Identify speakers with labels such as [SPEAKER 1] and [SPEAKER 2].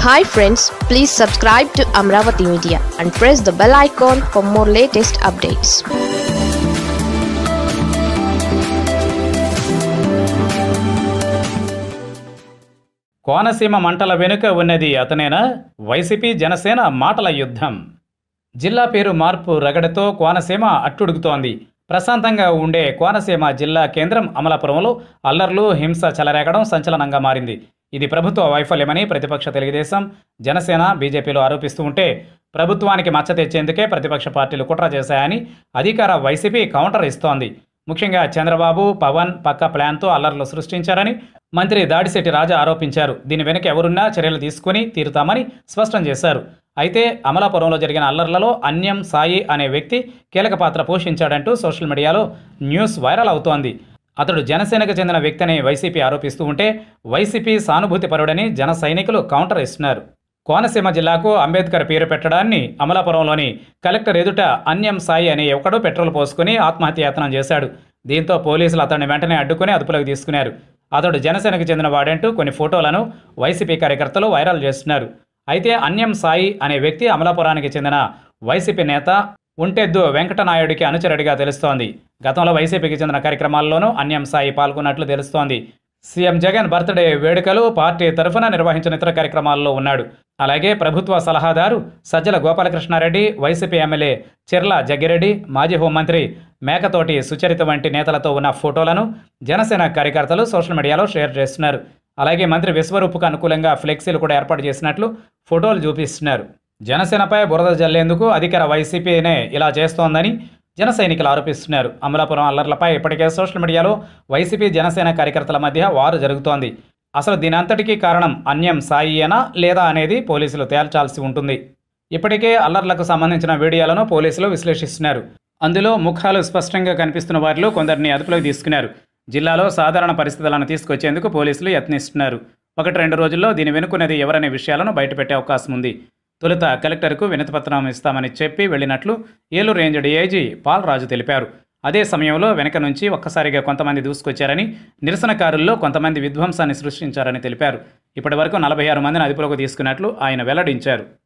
[SPEAKER 1] hi friends please subscribe to Amaravati media and press the bell icon for more latest updates
[SPEAKER 2] Konaseema మంటల వెనుక ఉన్నది అతనేనా YCP Janasena మాటల యుద్ధం జిల్లా పేరు మార్పు రగడతో కోనసీమ అట్టుడుగుతోంది ప్రశాంతంగా ఉండే కోనసీమ జిల్లా కేంద్రం అమలాపురంలో అల్లర్లు హింస చెలరేగడం సంచలనంగా మారింది ఇది ప్రభుత్వ వైఫల్యమని ప్రతిపక్ష తెలుగుదేశం జనసేన బీజేపీలు ఆరోపిస్తూ ఉంటే ప్రభుత్వానికి మచ్చ తెచ్చేందుకే ప్రతిపక్ష పార్టీలు కుట్ర చేశాయని అధికార వైసీపీ కౌంటర్ ఇస్తోంది ముఖ్యంగా చంద్రబాబు పవన్ పక్క ప్లాన్తో అల్లర్లు సృష్టించారని మంత్రి దాడిశెట్టి రాజా ఆరోపించారు దీని వెనుక ఎవరున్నా చర్యలు తీసుకుని తీరుతామని స్పష్టం చేశారు అయితే అమలాపురంలో జరిగిన అల్లర్లలో అన్యం సాయి అనే వ్యక్తి కీలక పాత్ర పోషించాడంటూ సోషల్ మీడియాలో న్యూస్ వైరల్ అవుతోంది అతడు జనసేనకు చెందిన వ్యక్తిని వైసీపీ ఆరోపిస్తూ ఉంటే వైసీపీ సానుభూతి పరుడని జన సైనికులు కౌంటర్ ఇస్తున్నారు కోనసీమ జిల్లాకు అంబేద్కర్ పేరు పెట్టడాన్ని అమలాపురంలోని కలెక్టర్ ఎదుట అన్యం సాయి అనే ఒకడు పెట్రోల్ పోసుకుని ఆత్మహత్యాయత్నం చేశాడు దీంతో పోలీసులు అతన్ని వెంటనే అడ్డుకుని అదుపులోకి తీసుకున్నారు అతడు జనసేనకు చెందిన వాడంటూ కొన్ని ఫోటోలను వైసీపీ కార్యకర్తలు వైరల్ చేస్తున్నారు అయితే అన్యం సాయి అనే వ్యక్తి అమలాపురానికి చెందిన వైసీపీ నేత ఉంటెద్దు వెంకటనాయుడికి అనుచరుడిగా తెలుస్తోంది గతంలో వైసీపీకి చెందిన కార్యక్రమాల్లోనూ అన్యం సాయి పాల్గొన్నట్లు తెలుస్తోంది సీఎం జగన్ బర్త్డే వేడుకలు పార్టీ తరఫున నిర్వహించిన ఇతర కార్యక్రమాల్లో ఉన్నాడు అలాగే ప్రభుత్వ సలహాదారు సజ్జల గోపాలకృష్ణారెడ్డి వైసీపీ ఎమ్మెల్యే చిర్ల జగ్గిరెడ్డి మాజీ హోంమంత్రి మేకతోటి సుచరిత వంటి నేతలతో ఉన్న ఫోటోలను జనసేన కార్యకర్తలు సోషల్ మీడియాలో షేర్ చేస్తున్నారు అలాగే మంత్రి విశ్వరూపుకు అనుకూలంగా ఫ్లెక్సీలు కూడా ఏర్పాటు చేసినట్లు ఫోటోలు చూపిస్తున్నారు జనసేనపై బురద జల్లేందుకు అధికార వైసీపీనే ఇలా చేస్తోందని జన సైనికులు ఆరోపిస్తున్నారు అమలాపురం అల్లర్లపై ఇప్పటికే సోషల్ మీడియాలో వైసీపీ జనసేన కార్యకర్తల మధ్య వారు జరుగుతోంది అసలు దీనంతటికీ కారణం అన్యం సాయియేనా లేదా అనేది పోలీసులు తేల్చాల్సి ఉంటుంది ఇప్పటికే అల్లర్లకు సంబంధించిన వీడియోలను పోలీసులు విశ్లేషిస్తున్నారు అందులో ముఖాలు స్పష్టంగా కనిపిస్తున్న వారిలో కొందరిని అదుపులోకి తీసుకున్నారు జిల్లాలో సాధారణ పరిస్థితులను తీసుకొచ్చేందుకు పోలీసులు యత్నిస్తున్నారు ఒకటి రెండు రోజుల్లో దీని వెనుకున్నది ఎవరనే విషయాలను బయటపెట్టే అవకాశం ఉంది తొలుత కలెక్టర్కు వినతిపత్రం ఇస్తామని చెప్పి వెళ్ళినట్లు ఏలూరు రేంజ్ డీఐజీ పాల్రాజు తెలిపారు అదే సమయంలో వెనక నుంచి ఒక్కసారిగా కొంతమంది దూసుకొచ్చారని నిరసనకారుల్లో కొంతమంది విధ్వంసాన్ని సృష్టించారని తెలిపారు ఇప్పటి వరకు నలభై ఆరు మందిని అదుపులోకి తీసుకున్నట్లు ఆయన వెల్లడించారు